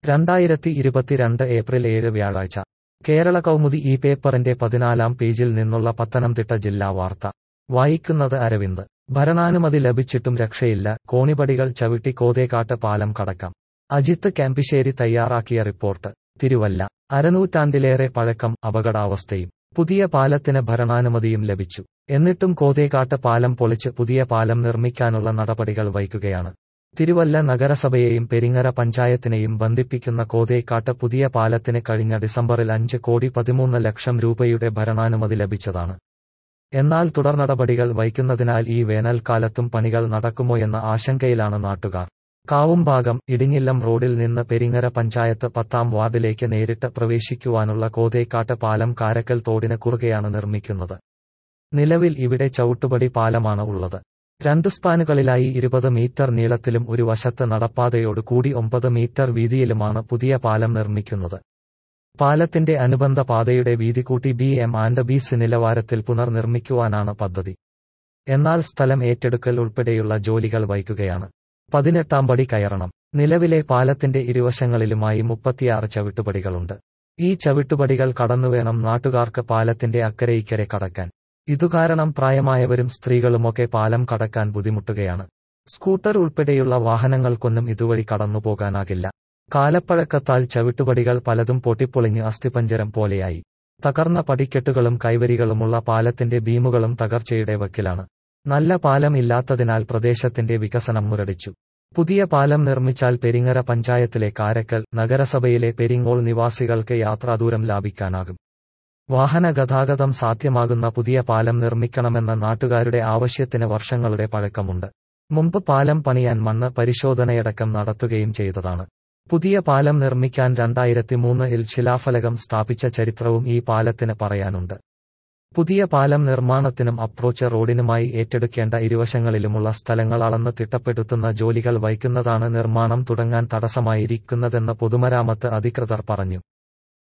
രണ്ടായിരത്തി ഇരുപത്തിരണ്ട് ഏപ്രിൽ ഏഴ് വ്യാഴാഴ്ച കേരള കൗമുദി ഈ പേപ്പറിന്റെ പതിനാലാം പേജിൽ നിന്നുള്ള പത്തനംതിട്ട ജില്ലാ വാർത്ത വായിക്കുന്നത് അരവിന്ദ് ഭരണാനുമതി ലഭിച്ചിട്ടും രക്ഷയില്ല കോണിപടികൾ ചവിട്ടി കോതേക്കാട്ട് പാലം കടക്കാം അജിത്ത് ക്യാമ്പിശ്ശേരി തയ്യാറാക്കിയ റിപ്പോർട്ട് തിരുവല്ല അരനൂറ്റാണ്ടിലേറെ പഴക്കം അപകടാവസ്ഥയും പുതിയ പാലത്തിന് ഭരണാനുമതിയും ലഭിച്ചു എന്നിട്ടും കോതേക്കാട്ട് പാലം പൊളിച്ച് പുതിയ പാലം നിർമ്മിക്കാനുള്ള നടപടികൾ വൈകുകയാണ് തിരുവല്ല നഗരസഭയെയും പെരിങ്ങര പഞ്ചായത്തിനെയും ബന്ധിപ്പിക്കുന്ന കോതേക്കാട്ട് പുതിയ പാലത്തിന് കഴിഞ്ഞ ഡിസംബറിൽ അഞ്ച് കോടി പതിമൂന്ന് ലക്ഷം രൂപയുടെ ഭരണാനുമതി ലഭിച്ചതാണ് എന്നാൽ തുടർനടപടികൾ വൈക്കുന്നതിനാൽ ഈ വേനൽക്കാലത്തും പണികൾ നടക്കുമോയെന്ന ആശങ്കയിലാണ് നാട്ടുകാർ കാവുംഭാഗം ഇടിഞ്ഞില്ലം റോഡിൽ നിന്ന് പെരിങ്ങര പഞ്ചായത്ത് പത്താം വാർഡിലേക്ക് നേരിട്ട് പ്രവേശിക്കുവാനുള്ള കോതേക്കാട്ട് പാലം കാരക്കൽ തോടിന് കുറുകെയാണ് നിർമ്മിക്കുന്നത് നിലവിൽ ഇവിടെ ചവിട്ടുപടി പാലമാണ് ഉള്ളത് രണ്ട് സ്പാനുകളിലായി ഇരുപത് മീറ്റർ നീളത്തിലും ഒരു വശത്ത് നടപ്പാതയോട് കൂടി ഒമ്പത് മീറ്റർ വീതിയിലുമാണ് പുതിയ പാലം നിർമ്മിക്കുന്നത് പാലത്തിന്റെ അനുബന്ധ പാതയുടെ വീതി കൂട്ടി ബി എം ആൻഡ് ബിസ് നിലവാരത്തിൽ പുനർനിർമ്മിക്കുവാനാണ് പദ്ധതി എന്നാൽ സ്ഥലം ഏറ്റെടുക്കൽ ഉൾപ്പെടെയുള്ള ജോലികൾ വൈകുകയാണ് പതിനെട്ടാം പടി കയറണം നിലവിലെ പാലത്തിന്റെ ഇരുവശങ്ങളിലുമായി മുപ്പത്തിയാറ് ചവിട്ടുപടികളുണ്ട് ഈ ചവിട്ടുപടികൾ കടന്നുവേണം നാട്ടുകാർക്ക് പാലത്തിന്റെ അക്കരെ ഇക്കരെ കടക്കാൻ ഇതുകാരണം പ്രായമായവരും സ്ത്രീകളുമൊക്കെ പാലം കടക്കാൻ ബുദ്ധിമുട്ടുകയാണ് സ്കൂട്ടർ ഉൾപ്പെടെയുള്ള വാഹനങ്ങൾക്കൊന്നും ഇതുവഴി കടന്നുപോകാനാകില്ല കാലപ്പഴക്കത്താൽ ചവിട്ടുപടികൾ പലതും പൊട്ടിപ്പൊളിഞ്ഞ് അസ്ഥിപഞ്ചരം പോലെയായി തകർന്ന പടിക്കെട്ടുകളും കൈവരികളുമുള്ള പാലത്തിന്റെ ബീമുകളും തകർച്ചയുടെ വക്കിലാണ് നല്ല പാലം ഇല്ലാത്തതിനാൽ പ്രദേശത്തിന്റെ വികസനം മുരടിച്ചു പുതിയ പാലം നിർമ്മിച്ചാൽ പെരിങ്ങര പഞ്ചായത്തിലെ കാരക്കൽ നഗരസഭയിലെ പെരിങ്ങോൾ നിവാസികൾക്ക് യാത്രാദൂരം ലാഭിക്കാനാകും വാഹന ഗതാഗതം സാധ്യമാകുന്ന പുതിയ പാലം നിർമ്മിക്കണമെന്ന നാട്ടുകാരുടെ ആവശ്യത്തിന് വർഷങ്ങളുടെ പഴക്കമുണ്ട് മുമ്പ് പാലം പണിയാൻ മണ്ണ് പരിശോധനയടക്കം നടത്തുകയും ചെയ്തതാണ് പുതിയ പാലം നിർമ്മിക്കാൻ രണ്ടായിരത്തി മൂന്നിൽ ശിലാഫലകം സ്ഥാപിച്ച ചരിത്രവും ഈ പാലത്തിന് പറയാനുണ്ട് പുതിയ പാലം നിർമ്മാണത്തിനും അപ്രോച്ച് റോഡിനുമായി ഏറ്റെടുക്കേണ്ട ഇരുവശങ്ങളിലുമുള്ള സ്ഥലങ്ങൾ അളന്ന് തിട്ടപ്പെടുത്തുന്ന ജോലികൾ വൈക്കുന്നതാണ് നിർമ്മാണം തുടങ്ങാൻ തടസ്സമായിരിക്കുന്നതെന്ന് പൊതുമരാമത്ത് അധികൃതർ പറഞ്ഞു